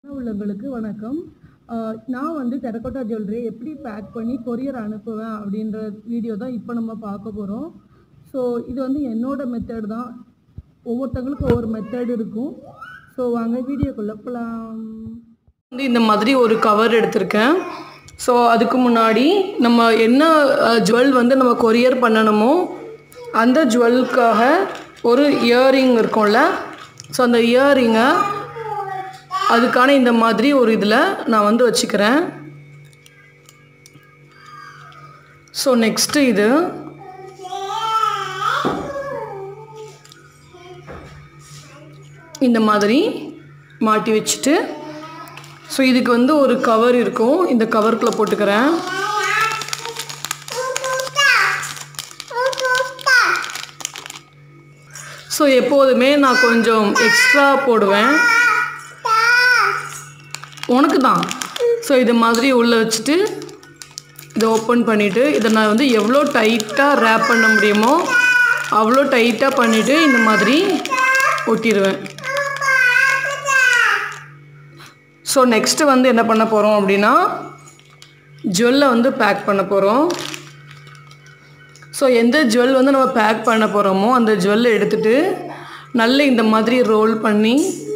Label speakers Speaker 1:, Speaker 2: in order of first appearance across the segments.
Speaker 1: உள்ளவங்களுக்கு வணக்கம் ஆஹ் நான் வந்து டெரகோட்டா ஜுவல்லரி எப்படி பேக் பண்ணி கொரியர் அனுப்புவேன் அப்படின்ற வீடியோ தான் இப்போ நம்ம பார்க்க போகிறோம் ஸோ இது வந்து என்னோட மெத்தட் தான் ஒவ்வொருத்தவங்களுக்கும் ஒவ்வொரு மெத்தட் இருக்கும் ஸோ வாங்க வீடியோக்குள்ளே போகலாம் வந்து இந்த மாதிரி ஒரு கவர் எடுத்திருக்கேன் ஸோ அதுக்கு முன்னாடி நம்ம என்ன ஜுவல் வந்து நம்ம கொரியர் பண்ணணுமோ அந்த ஜுவல்க்காக ஒரு இயரிங் இருக்கும்ல ஸோ அந்த இயரிங்கை அதுக்கான இந்த மாதிரி ஒரு இதில் நான் வந்து வச்சுக்கிறேன் ஸோ நெக்ஸ்ட்டு இது இந்த மாதிரி மாட்டி வச்சுட்டு ஸோ இதுக்கு வந்து ஒரு கவர் இருக்கும் இந்த கவருக்குள்ளே போட்டுக்கிறேன் ஸோ எப்போதுமே நான் கொஞ்சம் எக்ஸ்ட்ரா போடுவேன் உனக்கு தான் ஸோ இது மாதிரி உள்ளே வச்சுட்டு இதை ஓப்பன் பண்ணிவிட்டு இதை நான் வந்து எவ்வளோ டைட்டாக ரேப் பண்ண முடியுமோ அவ்வளோ டைட்டாக பண்ணிவிட்டு இந்த மாதிரி ஒட்டிடுவேன் ஸோ நெக்ஸ்ட்டு வந்து என்ன பண்ண போகிறோம் அப்படின்னா ஜுவல்லை வந்து பேக் பண்ண போகிறோம் ஸோ எந்த ஜுவல் வந்து நம்ம பேக் பண்ண போகிறோமோ அந்த ஜுவல்லை எடுத்துகிட்டு நல்ல இந்த மாதிரி ரோல் பண்ணி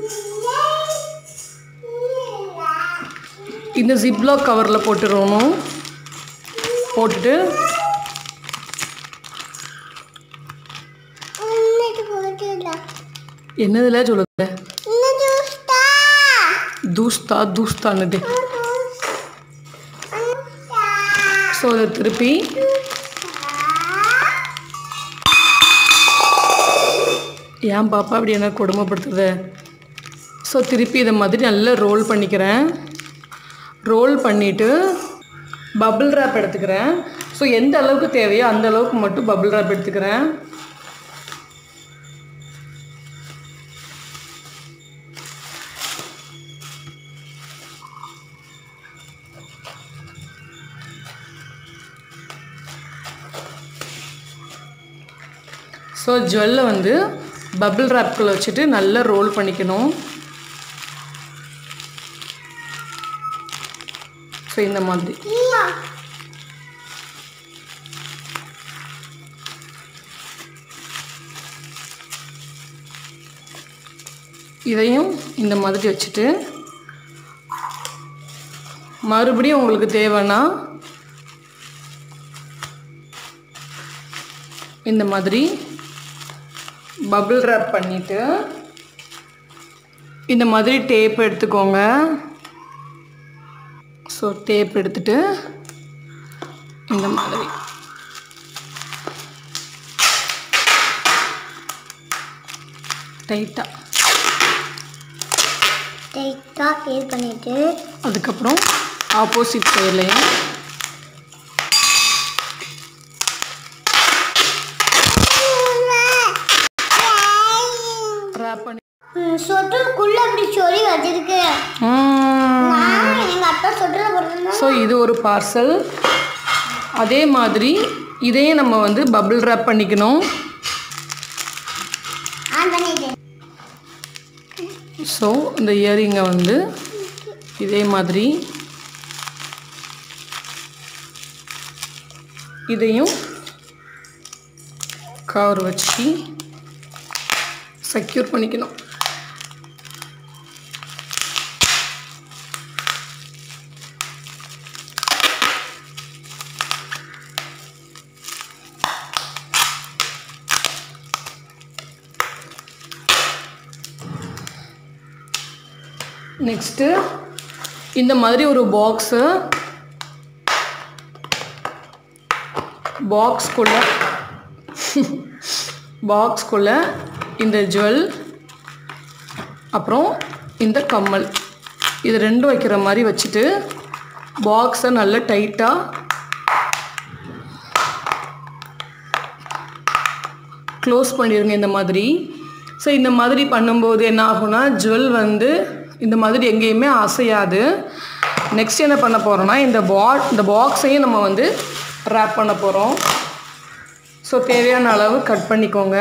Speaker 1: இந்த ஜிப்லாக் கவரில் போட்டுருவோம் போட்டுட்டு என்னதுல சொல்லுது தூஸ்தா தூஸ்தான்னுது ஸோ அதை திருப்பி ஏன் பாப்பா அப்படி என்ன கொடுமைப்படுத்துறது ஸோ திருப்பி இதை மாதிரி நல்லா ரோல் பண்ணிக்கிறேன் ரோல் பண்ணிவிட்டு பபிள் ரேப் எடுத்துக்கிறேன் ஸோ எந்த அளவுக்கு தேவையோ அந்த அளவுக்கு மட்டும் பபிள் ரேப் எடுத்துக்கிறேன் ஸோ ஜுவல்லை வந்து பபிள் ரேப்குள்ளே வச்சுட்டு நல்லா ரோல் பண்ணிக்கணும் ஸோ இந்த மாதிரி இதையும் இந்த மாதிரி வச்சுட்டு மறுபடியும் உங்களுக்கு தேவைன்னா இந்த மாதிரி பபிள் ரேப் பண்ணிவிட்டு இந்த மாதிரி டேப் எடுத்துக்கோங்க ஸோ டேப் எடுத்துட்டு இந்த மாதிரி டைட்டாக
Speaker 2: டைட்டாக இது பண்ணிட்டு
Speaker 1: அதுக்கப்புறம் ஆப்போசிட் சைட்லையும் ரேப் பண்ணி
Speaker 2: சொட்டருக்குள்ள அப்படி சொல்லி வச்சிருக்கு நான் எங்க அத்தா சொட்டரை போடுறேன்
Speaker 1: ஸோ இது ஒரு பார்சல் அதே மாதிரி இதையும் நம்ம வந்து பபிள் ரேப் பண்ணிக்கணும்
Speaker 2: ஆன் பண்ணிட்டேன்
Speaker 1: ஸோ இந்த இயரிங்கை வந்து இதே மாதிரி இதையும் கவர் வச்சு செக்யூர் பண்ணிக்கணும் நெக்ஸ்ட்டு இந்த மாதிரி ஒரு பாக்ஸு பாக்ஸ்குள்ளே பாக்ஸ்குள்ளே இந்த ஜுவல் அப்புறம் இந்த கம்மல் இது ரெண்டும் வைக்கிற மாதிரி வச்சுட்டு பாக்ஸை நல்லா டைட்டாக க்ளோஸ் பண்ணிடுங்க இந்த மாதிரி ஸோ இந்த மாதிரி பண்ணும்போது என்ன ஆகும்னா ஜுவல் வந்து இந்த மாதிரி எங்கேயுமே அசையாது நெக்ஸ்ட் என்ன பண்ண போகிறோம்னா இந்த பா இந்த பாக்ஸையும் நம்ம வந்து ரேப் பண்ண போகிறோம் ஸோ தேவையான அளவு கட் பண்ணிக்கோங்க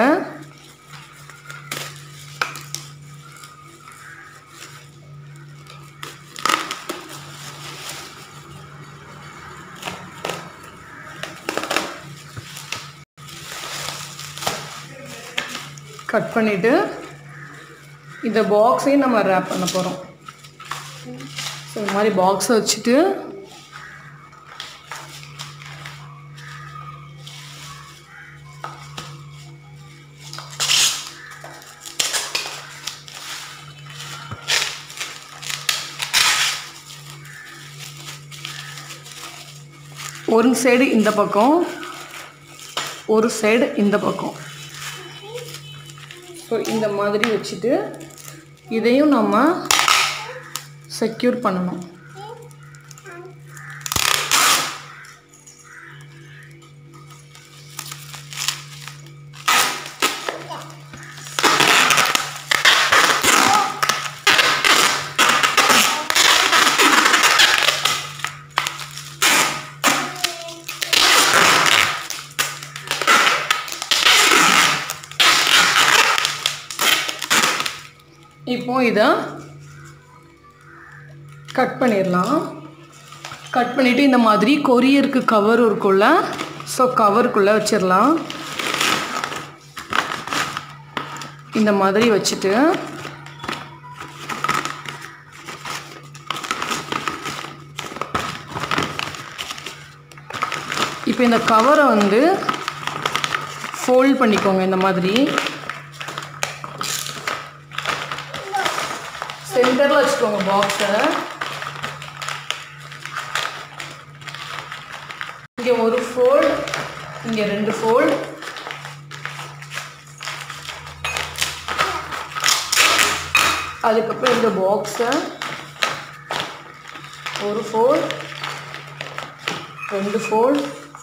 Speaker 1: கட் பண்ணிவிட்டு இந்த பாக்ஸையும் நம்ம ரேப் பண்ண போகிறோம் ஸோ இந்த மாதிரி பாக்ஸை வச்சுட்டு ஒரு சைடு இந்த பக்கம் ஒரு சைடு இந்த பக்கம் ஸோ இந்த மாதிரி வச்சுட்டு இதையும் நம்ம செக்யூர் பண்ணணும் இப்போ இதை கட் பண்ணிடலாம் கட் பண்ணிவிட்டு இந்த மாதிரி கொரியருக்கு கவர் இருக்குள்ள ஸோ கவருக்குள்ளே வச்சிடலாம் இந்த மாதிரி வச்சுட்டு இப்போ இந்த கவரை வந்து ஃபோல்ட் பண்ணிக்கோங்க இந்த மாதிரி சென்டரில் வச்சுக்கோங்க பாக்ஸை இங்கே ஒரு ஃபோல்ட் இங்கே ரெண்டு ஃபோல்ட் அதுக்கப்புறம் இந்த பாக்ஸை ஒரு ஃபோல்ட் ரெண்டு ஃபோல்ட்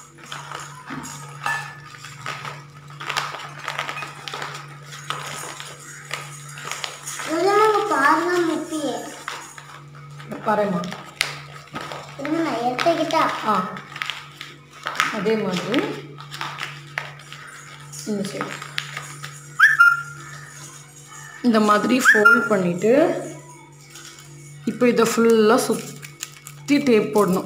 Speaker 2: நிஜமாக பாருங்க முக்கிய
Speaker 1: வரேம்மா
Speaker 2: இன்னும் நான் எடுத்துக்கிட்டா
Speaker 1: ஆ அதே மாதிரி இந்த சைடு இந்த மாதிரி ஃபோல்ட் பண்ணிவிட்டு இப்போ இதை ஃபுல்லாக சுற்றி டேப் போடணும்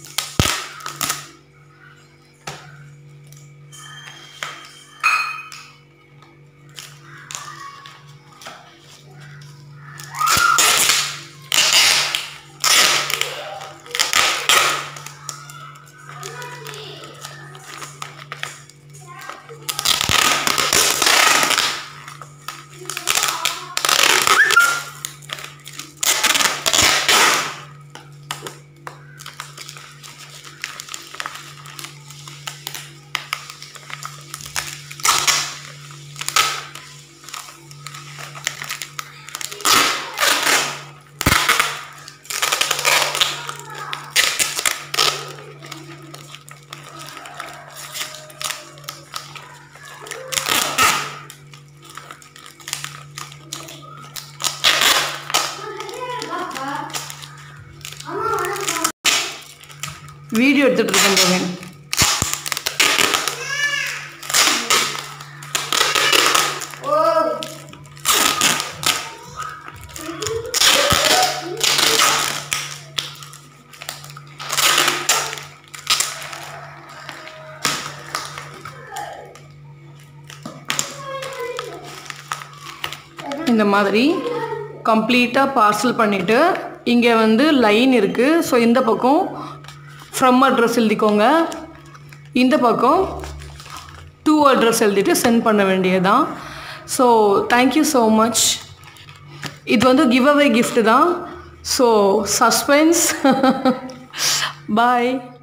Speaker 1: வீடியோ எடுத்துகிட்டு இருக்கேன் பிரவீன்
Speaker 2: ஓ
Speaker 1: இந்த மாதிரி கம்ப்ளீட்டாக பார்சல் பண்ணிவிட்டு இங்கே வந்து லைன் இருக்குது ஸோ இந்த பக்கம் ஃப்ரம் அட்ரஸ் எழுதிக்கோங்க இந்த பக்கம் டூ அட்ரஸ் எழுதிட்டு சென்ட் பண்ண வேண்டியதுதான் ஸோ தேங்க்யூ ஸோ மச் இது வந்து கிவ் அவே gift தான் ஸோ சஸ்பென்ஸ் பாய்